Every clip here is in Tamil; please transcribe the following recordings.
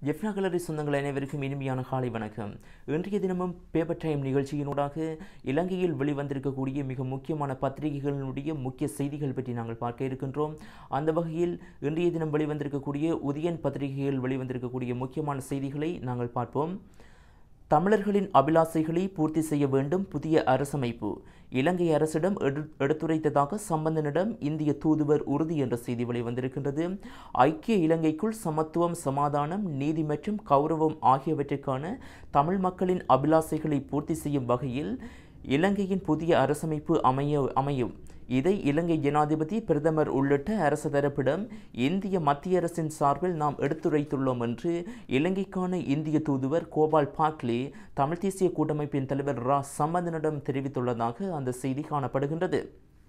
ஜெஃப்னா கலரி சொந்தங்கள் அனைவருக்கும் இனிமையான காலை வணக்கம் இன்றைய தினமும் பேப்பர் டைம் நிகழ்ச்சியினூடாக இலங்கையில் வெளிவந்திருக்கக்கூடிய மிக முக்கியமான பத்திரிகைகளினுடைய முக்கிய செய்திகள் பற்றி நாங்கள் பார்க்க இருக்கின்றோம் அந்த வகையில் இன்றைய தினம் வெளிவந்திருக்கக்கூடிய உதயன் பத்திரிகையில் வெளிவந்திருக்கக்கூடிய முக்கியமான செய்திகளை நாங்கள் பார்ப்போம் தமிழர்களின் அபிலாசைகளை பூர்த்தி செய்ய வேண்டும் புதிய அரசமைப்பு இலங்கை அரசிடம் எடு எடுத்துரைத்ததாக சம்பந்தனிடம் இந்திய தூதுவர் உறுதி என்ற செய்தி வெளிவந்திருக்கின்றது ஐக்கிய இலங்கைக்குள் சமத்துவம் சமாதானம் நீதி மற்றும் கௌரவம் ஆகியவற்றிற்கான தமிழ் மக்களின் அபிலாசைகளை பூர்த்தி செய்யும் வகையில் இலங்கையின் புதிய அரசமைப்பு அமைய அமையும் இதை இலங்கை ஜனாதிபதி பிரதமர் உள்ளிட்ட அரசு தரப்பிடம் இந்திய மத்திய அரசின் சார்பில் நாம் எடுத்துரைத்துள்ளோம் என்று இலங்கைக்கான இந்திய தூதுவர் கோபால் பாக்லே தமிழ் தேசிய கூட்டமைப்பின் தலைவர் ரா சம்பந்தனிடம் தெரிவித்துள்ளதாக அந்த செய்தி காணப்படுகின்றது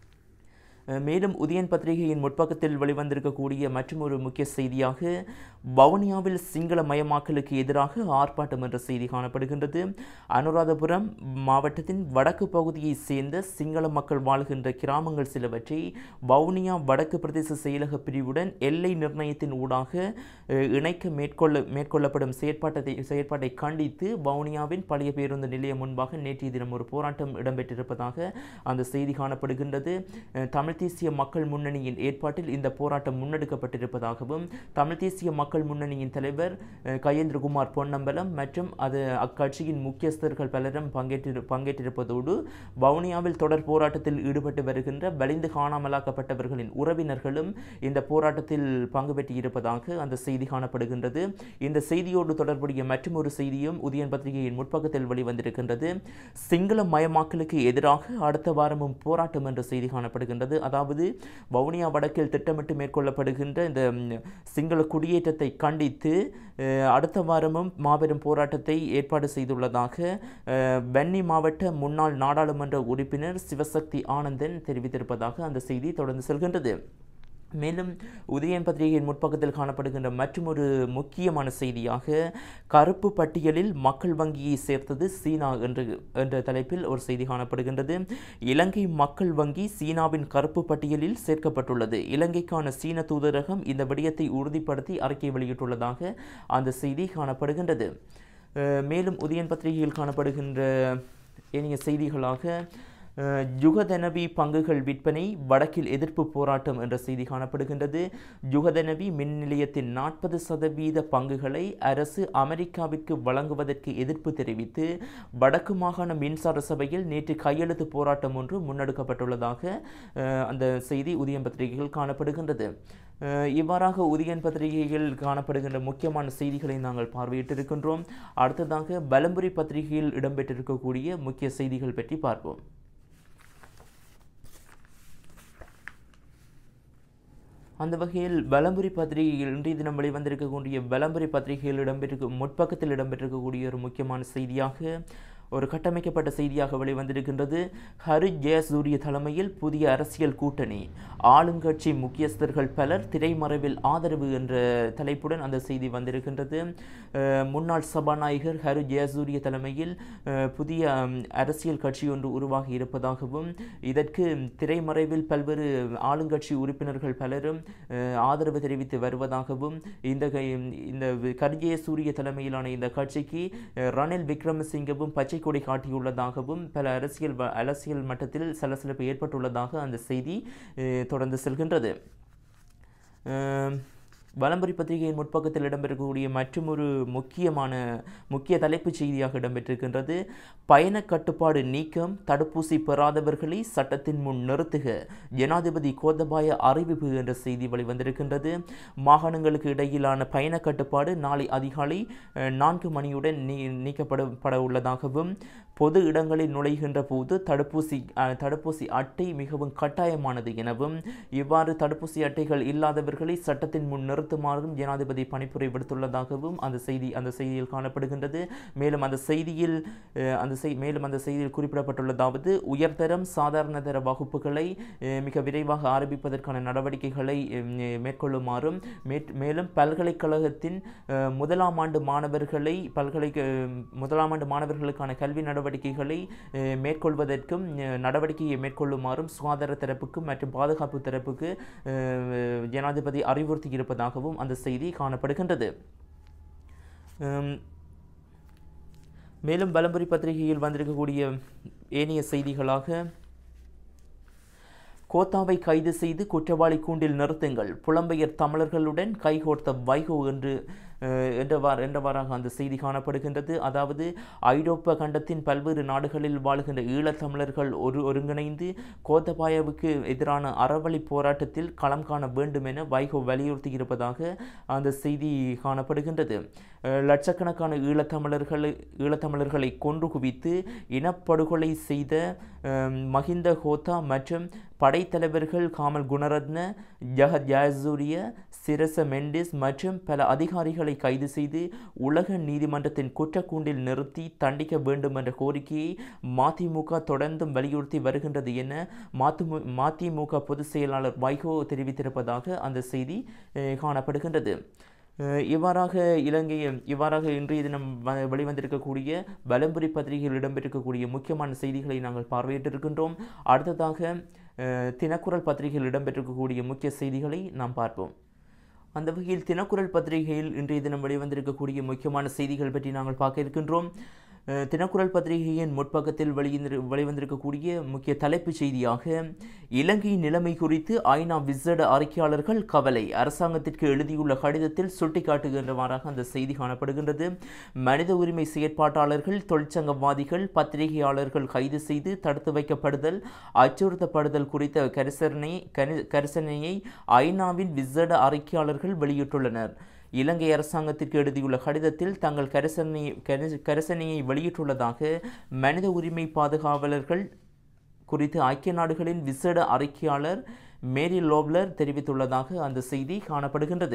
மேலும் உதயன் பத்திரிகையின் முற்பக்கத்தில் வெளிவந்திருக்கக்கூடிய மற்றொரு முக்கிய செய்தியாக வவுனியாவில் சிங்கள மயமாக்கலுக்கு எதிராக ஆர்ப்பாட்டம் என்ற செய்தி காணப்படுகின்றது அனுராதபுரம் மாவட்டத்தின் வடக்கு பகுதியை சேர்ந்த சிங்கள மக்கள் வாழ்கின்ற கிராமங்கள் சிலவற்றை வவுனியா வடக்கு பிரதேச செயலக பிரிவுடன் எல்லை நிர்ணயத்தின் ஊடாக இணைக்க மேற்கொள்ள மேற்கொள்ளப்படும் செயற்பாட்டை செயற்பாட்டை கண்டித்து வவுனியாவின் பழைய பேருந்து நிலையம் முன்பாக நேற்றைய தினம் ஒரு போராட்டம் இடம்பெற்றிருப்பதாக அந்த செய்தி காணப்படுகின்றது தமிழ் தேசிய மக்கள் முன்னணியின் ஏற்பாட்டில் இந்த போராட்டம் முன்னெடுக்கப்பட்டிருப்பதாகவும் தமிழ் தேசிய மக்கள் முன்னணியின் தலைவர் கயேந்திரகுமார் பொன்னம்பலம் மற்றும் அது அக்கட்சியின் முக்கியஸ்தர்கள் பலரும் பங்கேற்று பங்கேற்றிருப்பதோடு வவுனியாவில் தொடர் போராட்டத்தில் ஈடுபட்டு வருகின்ற வலிந்து காணாமலாக்கப்பட்டவர்களின் உறவினர்களும் இந்த போராட்டத்தில் பங்கு பெற்றிருப்பதாக அந்த செய்தி காணப்படுகின்றது இந்த செய்தியோடு தொடர்புடைய மற்றொரு செய்தியும் உதயன் பத்திரிகையின் முற்பக்கத்தில் வெளிவந்திருக்கின்றது சிங்கள மயமாக்கலுக்கு எதிராக அடுத்த வாரமும் போராட்டம் என்ற செய்தி காணப்படுகின்றது அதாவது வவுனியா வடக்கில் திட்டமிட்டு மேற்கொள்ளப்படுகின்ற இந்த சிங்கள குடியேற்றத்தை கண்டித்து அடுத்த வாரமும் மாபெரும் போராட்டத்தை ஏற்பாடு செய்துள்ளதாக வன்னி மாவட்ட முன்னாள் நாடாளுமன்ற உறுப்பினர் சிவசக்தி ஆனந்தன் தெரிவித்திருப்பதாக அந்த செய்தி தொடர்ந்து செல்கின்றது மேலும் உதயன் பத்திரிகையின் முற்பக்கத்தில் காணப்படுகின்ற மற்றொரு முக்கியமான செய்தியாக கருப்பு பட்டியலில் மக்கள் வங்கியை சேர்த்தது சீனா என்று என்ற தலைப்பில் ஒரு செய்தி காணப்படுகின்றது இலங்கை மக்கள் வங்கி சீனாவின் கருப்பு பட்டியலில் சேர்க்கப்பட்டுள்ளது இலங்கைக்கான சீன தூதரகம் இந்த விடயத்தை உறுதிப்படுத்தி அறிக்கை வெளியிட்டுள்ளதாக அந்த செய்தி காணப்படுகின்றது மேலும் உதயன் பத்திரிகையில் காணப்படுகின்ற இனிய செய்திகளாக ஜுகதனவி பங்குகள் விற்பனை வடக்கில் எதிர்ப்பு போராட்டம் என்ற செய்தி காணப்படுகின்றது ஜுகதனவி மின் நிலையத்தின் நாற்பது சதவீத பங்குகளை அரசு அமெரிக்காவிற்கு வழங்குவதற்கு எதிர்ப்பு தெரிவித்து வடக்கு மாகாண மின்சார சபையில் நேற்று கையெழுத்து போராட்டம் ஒன்று முன்னெடுக்கப்பட்டுள்ளதாக அந்த செய்தி உதயம் பத்திரிகைகள் காணப்படுகின்றது இவ்வாறாக உதயன் பத்திரிகையில் காணப்படுகின்ற முக்கியமான செய்திகளை நாங்கள் பார்வையிட்டிருக்கின்றோம் அடுத்ததாக பலம்புரி பத்திரிகையில் இடம்பெற்றிருக்கக்கூடிய முக்கிய செய்திகள் பற்றி பார்ப்போம் அந்த வகையில் வலம்புரி பத்திரிகையில் இன்றைய தினம் வெளிவந்திருக்கக்கூடிய வலம்புரி பத்திரிகையில் இடம்பெற்றிருக்க முற்பக்கத்தில் இடம்பெற்றிருக்கக்கூடிய ஒரு முக்கியமான செய்தியாக ஒரு கட்டமைக்கப்பட்ட செய்தியாக வெளிவந்திருக்கின்றது ஹரி ஜெயசூரிய தலைமையில் புதிய அரசியல் கூட்டணி ஆளுங்கட்சி முக்கியஸ்தர்கள் பலர் திரைமறைவில் ஆதரவு என்ற தலைப்புடன் அந்த செய்தி வந்திருக்கின்றது முன்னாள் சபாநாயகர் ஹரி ஜெயசூரிய தலைமையில் புதிய அரசியல் கட்சி ஒன்று உருவாகி இருப்பதாகவும் இதற்கு திரைமறைவில் பல்வேறு ஆளுங்கட்சி உறுப்பினர்கள் பலரும் ஆதரவு தெரிவித்து வருவதாகவும் இந்த இந்த கர்ஜய சூரிய தலைமையிலான இந்த கட்சிக்கு ரணில் விக்ரமசிங்கவும் பச்சை கொடி காட்டியுள்ளதாகவும் பல அரசியல் அரசியல் மட்டத்தில் சலசலப்பு ஏற்பட்டுள்ளதாக அந்த செய்தி தொடர்ந்து செல்கின்றது வலம்புரி பத்திரிகையின் முற்பக்கத்தில் இடம்பெறக்கூடிய மற்றொரு முக்கியமான முக்கிய தலைப்புச் செய்தியாக இடம்பெற்றிருக்கின்றது பயண கட்டுப்பாடு நீக்கம் தடுப்பூசி பெறாதவர்களை சட்டத்தின் முன் நிறுத்துக ஜனாதிபதி கோத்தபாய அறிவிப்பு என்ற செய்தி வெளிவந்திருக்கின்றது மாகாணங்களுக்கு இடையிலான பயண கட்டுப்பாடு நாளை அதிகாலை நான்கு மணியுடன் நீ நீக்கப்பட பட உள்ளதாகவும் பொது இடங்களில் நுழைகின்ற போது தடுப்பூசி தடுப்பூசி அட்டை மிகவும் கட்டாயமானது எனவும் இவ்வாறு தடுப்பூசி அட்டைகள் இல்லாதவர்களை சட்டத்தின் முன் நிறுத்துமாறும் ஜனாதிபதி பணிப்புரை விடுத்துள்ளதாகவும் அந்த செய்தி அந்த செய்தியில் காணப்படுகின்றது மேலும் அந்த செய்தியில் அந்த செய் மேலும் அந்த செய்தியில் குறிப்பிடப்பட்டுள்ளதாவது உயர்தரம் சாதாரண தர வகுப்புகளை மிக விரைவாக ஆரம்பிப்பதற்கான நடவடிக்கைகளை மேற்கொள்ளுமாறும் மேலும் பல்கலைக்கழகத்தின் முதலாம் ஆண்டு மாணவர்களை பல்கலை முதலாம் ஆண்டு மாணவர்களுக்கான கல்வி நடவடிக்கைகளை மேற்கொள்வதற்கும் நடவடிக்கையை மேற்கொள்ளுமாறும் சுகாதார தரப்புக்கும் மற்றும் பாதுகாப்பு தரப்புக்கு ஜனாதிபதி அறிவுறுத்தி இருப்பதாகவும் அந்த செய்தி காணப்படுகின்றது உம், மேலும் பலம்புரி பத்திரிகையில் வந்திருக்கக்கூடிய ஏனைய செய்திகளாக கோத்தாவை கைது செய்து குற்றவாளி கூண்டில் நிறுத்துங்கள் புலம்பெயர் தமிழர்களுடன் கைகோர்த்த வைகோ என்று அஹ், என்றவாறு என்றவாறாக அந்த செய்தி காணப்படுகின்றது அதாவது ஐரோப்பா கண்டத்தின் பல்வேறு நாடுகளில் வாழ்கின்ற ஈழத்தமிழர்கள் ஒரு ஒருங்கிணைந்து கோத்தபாயவுக்கு எதிரான அறவழி போராட்டத்தில் களம் காண வேண்டும் என வைகோ வலியுறுத்தி இருப்பதாக அந்த செய்தி காணப்படுகின்றது அஹ், லட்சக்கணக்கான ஈழத்தமிழர்களை ஈழத்தமிழர்களை கொன்று குவித்து இனப்படுகொலை செய்த அஹ், மஹிந்த ஹோத்தா மற்றும் படைத்தலைவர்கள் காமல் குணரத்ன ஜஹத் ஜயசூரிய சிரச மெண்டிஸ் மற்றும் பல அதிகாரிகளை கைது செய்து உலக நீதிமன்றத்தின் குற்றக்கூண்டில் நிறுத்தி தண்டிக்க வேண்டும் என்ற கோரிக்கையை மதிமுக தொடர்ந்தும் வலியுறுத்தி வருகின்றது என மதிமு மதிமுக பொதுச் செயலாளர் வைகோ தெரிவித்திருப்பதாக அந்த செய்தி அஹ், காணப்படுகின்றது அஹ் இவ்வாறாக இலங்கை இவ்வாறாக இன்றைய தினம் வ- வெளிவந்திருக்கக்கூடிய பலம்புரி பத்திரிகையில் இடம்பெற்றிருக்கக்கூடிய முக்கியமான செய்திகளை நாங்கள் பார்வையிட்டிருக்கின்றோம் அடுத்ததாக அஹ், தினக்குரல் பத்திரிகையில் இடம்பெற்றிருக்கக்கூடிய முக்கிய செய்திகளை நாம் பார்ப்போம் அந்த வகையில் தினக்குரல் பத்திரிகையில் இன்றைய தினம் வெளிவந்திருக்கக்கூடிய முக்கியமான செய்திகள் பற்றி நாங்கள் பார்க்க இருக்கின்றோம் அஹ், தினக்குரல் பத்திரிகையின் முற்பக்கத்தில் வெளியிந்திரு வெளிவந்திருக்கக்கூடிய முக்கிய தலைப்புச் செய்தியாக இலங்கை நிலைமை குறித்து ஐநா விசேட அறிக்கையாளர்கள் கவலை அரசாங்கத்திற்கு எழுதியுள்ள கடிதத்தில் சுட்டிக்காட்டுகின்றவாறாக அந்த செய்தி காணப்படுகின்றது மனித உரிமை செயற்பாட்டாளர்கள் தொழிற்சங்கவாதிகள் பத்திரிகையாளர்கள் கைது செய்து தடுத்து வைக்கப்படுதல் அச்சுறுத்தப்படுதல் குறித்த கரிசனை கரி- கரிசனையை ஐநாவின் விசேட அறிக்கையாளர்கள் வெளியிட்டுள்ளனர் இலங்கை அரசாங்கத்திற்கு எழுதியுள்ள கடிதத்தில் தங்கள் கரிசனை கரி- கரிசனையை வெளியிட்டுள்ளதாக மனித உரிமை பாதுகாவலர்கள் குறித்து ஐக்கிய நாடுகளின் விசேட அறிக்கையாளர் மேரி லோப்லர் தெரிவித்துள்ளதாக அந்த செய்தி காணப்படுகின்றது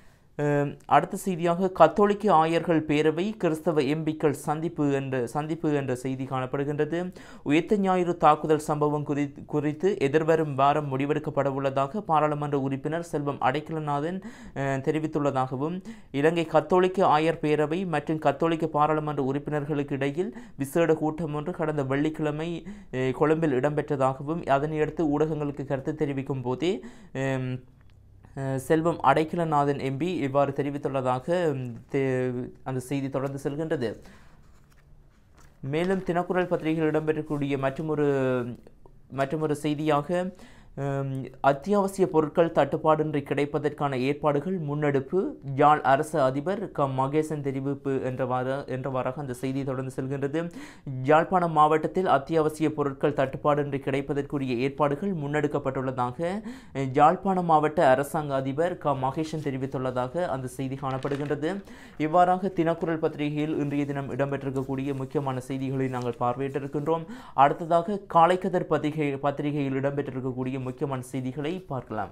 அஹ், அடுத்த செய்தியாக கத்தோலிக்க ஆயர்கள் பேரவை கிறிஸ்தவ எம்பிக்கள் சந்திப்பு என்ற சந்திப்பு என்ற செய்தி காணப்படுகின்றது உயிர்த்த ஞாயிறு தாக்குதல் சம்பவம் குறித்து குறித்து எதிர்வரும் வாரம் முடிவெடுக்கப்பட உள்ளதாக பாராளுமன்ற உறுப்பினர் செல்வம் அடைக்கலநாதன் அஹ், தெரிவித்துள்ளதாகவும் இலங்கை கத்தோலிக்க ஆயர் பேரவை மற்றும் கத்தோலிக்க பாராளுமன்ற உறுப்பினர்களுக்கு இடையில் விசேட கூட்டம் ஒன்று கடந்த வெள்ளிக்கிழமை அஹ், கொழும்பில் இடம்பெற்றதாகவும் அதனையடுத்து ஊடகங்களுக்கு கருத்து தெரிவிக்கும் போதே அம், அஹ், செல்வம் அடைக்கலநாதன் எம்பி இவ்வாறு தெரிவித்துள்ளதாக ம், தெ- அந்த செய்தி தொடர்ந்து செல்கின்றது மேலும் தினக்குரல் பத்திரிகையில் இடம்பெறக்கூடிய மற்றொரு மற்றொரு செய்தியாக ஹம், அத்தியாவசிய பொருட்கள் தட்டுப்பாடின்றி கிடைப்பதற்கான ஏற்பாடுகள் முன்னெடுப்பு யாழ் அரசு அதிபர் க மகேசன் தெரிவிப்பு என்றவாறு என்றவாறாக அந்த செய்தி தொடர்ந்து செல்கின்றது யாழ்ப்பாணம் மாவட்டத்தில் அத்தியாவசிய பொருட்கள் தட்டுப்பாடின்றி கிடைப்பதற்குரிய ஏற்பாடுகள் முன்னெடுக்கப்பட்டுள்ளதாக அஹ், யாழ்ப்பாணம் மாவட்ட அரசாங்க அதிபர் க மகேசன் தெரிவித்துள்ளதாக அந்த செய்தி காணப்படுகின்றது இவ்வாறாக தினக்குரல் பத்திரிகையில் இன்றைய தினம் இடம்பெற்றிருக்கக்கூடிய முக்கியமான செய்திகளை நாங்கள் பார்வையிட்டிருக்கின்றோம் அடுத்ததாக காலைக்கதர் பத்திரிகை பத்திரிகையில் இடம்பெற்றிருக்கக்கூடிய முக்கியமான செய்திகளை பார்க்கலாம்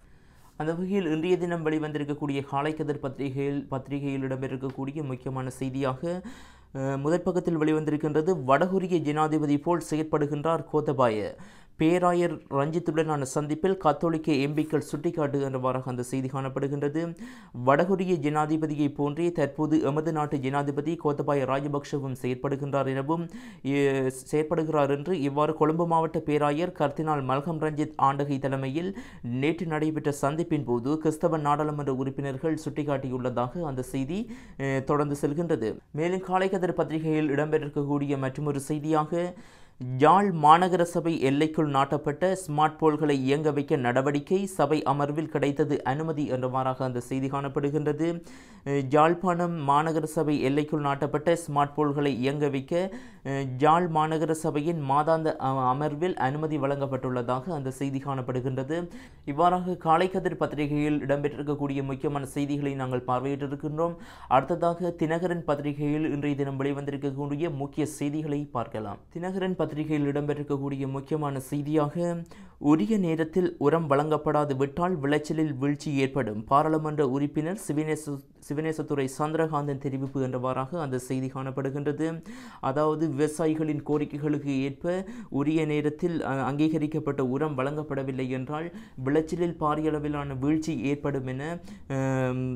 அந்த வகையில் இன்றைய தினம் வெளிவந்திருக்கக்கூடிய காலைக்கதிர் பத்திரிகையில் பத்திரிகையில் இடம்பெற்றிருக்கக்கூடிய முக்கியமான செய்தியாக அஹ், முதற் பக்கத்தில் வெளிவந்திருக்கின்றது வடகொரிய ஜனாதிபதி போல் செயற்படுகின்றார் கோத்தபாய பேராயர் ரஞ்சித்துடனான சந்திப்பில் கத்தோலிக்க எம்பிக்கள் சுட்டிக்காட்டுகின்றவாறாக அந்த செய்தி காணப்படுகின்றது வடகொரிய ஜனாதிபதியை போன்றே தற்போது எமது நாட்டு ஜனாதிபதி கோத்தபாய ராஜபக்ஷவும் செயற்படுகின்றார் எனவும் எ- செயற்படுகிறார் என்று இவ்வாறு கொழும்பு மாவட்ட பேராயர் கர்தினால் மல்கம் ரஞ்சித் ஆண்டகை தலைமையில் நேற்று நடைபெற்ற சந்திப்பின் போது கிறிஸ்தவ நாடாளுமன்ற உறுப்பினர்கள் சுட்டிக்காட்டியுள்ளதாக அந்த செய்தி அஹ், தொடர்ந்து செல்கின்றது மேலும் காலைக்கதிர் பத்திரிகையில் இடம்பெற்றிருக்கக்கூடிய மற்றொரு செய்தியாக யாழ் மாநகர சபை எல்லைக்குள் நாட்டப்பட்ட ஸ்மார்ட் போல்களை இயங்க வைக்க நடவடிக்கை சபை அமர்வில் கிடைத்தது அனுமதி என்றவாறாக அந்த செய்தி காணப்படுகின்றது அஹ், யாழ்ப்பாணம் மாநகர சபை எல்லைக்குள் நாட்டப்பட்ட ஸ்மார்ட் போல்களை இயங்க வைக்க அஹ், யாழ் மாநகர சபையின் மாதாந்த அ- அமர்வில் அனுமதி வழங்கப்பட்டுள்ளதாக அந்த செய்தி காணப்படுகின்றது இவ்வாறாக காலைக்கதிர் பத்திரிகையில் இடம்பெற்றிருக்கக்கூடிய முக்கியமான செய்திகளை நாங்கள் பார்வையிட்டிருக்கின்றோம் அடுத்ததாக தினகரன் பத்திரிகையில் இன்றைய தினம் வெளிவந்திருக்கக்கூடிய முக்கிய செய்திகளை பார்க்கலாம் தினகரன் பத்திரிகையில் இடம்பெற்றிருக்கக்கூடிய முக்கியமான செய்தியாக உரிய நேரத்தில் உரம் வழங்கப்படாது விட்டால் விளைச்சலில் வீழ்ச்சி ஏற்படும் பாராளுமன்ற உறுப்பினர் சிவனேச சிவனேசத்துறை சந்திரகாந்தன் தெரிவிப்பு என்றவாறாக அந்த செய்தி காணப்படுகின்றது அதாவது விவசாயிகளின் கோரிக்கைகளுக்கு ஏற்ப உரிய நேரத்தில் அ, அங்கீகரிக்கப்பட்ட உரம் வழங்கப்படவில்லை என்றால் விளைச்சலில் பாரிய அளவிலான வீழ்ச்சி ஏற்படும் என ஆம்,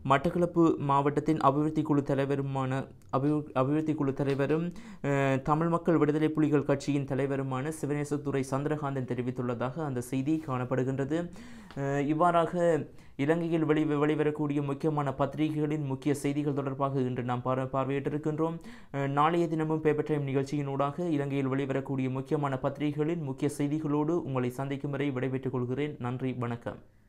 மட்டக்களப்பு மாவட்டத்தின் அபிவிருத்தி குழு தலைவருமான அபிவி அபிவிருத்தி குழு தலைவரும் அஹ், தமிழ் மக்கள் விடுதலை புலிகள் கட்சியின் தலைவருமான சிவநேசத்துறை சந்திரகாந்தன் தெரிவித்துள்ளதாக அந்த செய்தி காணப்படுகின்றது அஹ், இவ்வாறாக இலங்கையில் வெளி வெளிவரக்கூடிய முக்கியமான பத்திரிகைகளின் முக்கிய செய்திகள் தொடர்பாக இன்று நாம் பார்வை பார்வையிட்டிருக்கின்றோம் அஹ், நாளைய தினமும் பேப்பர் டைம் நிகழ்ச்சியினூடாக இலங்கையில் வெளிவரக்கூடிய முக்கியமான பத்திரிகைகளின் முக்கிய செய்திகளோடு உங்களை சந்திக்கும் வரை விடைபெற்றுக் கொள்கிறேன் நன்றி வணக்கம்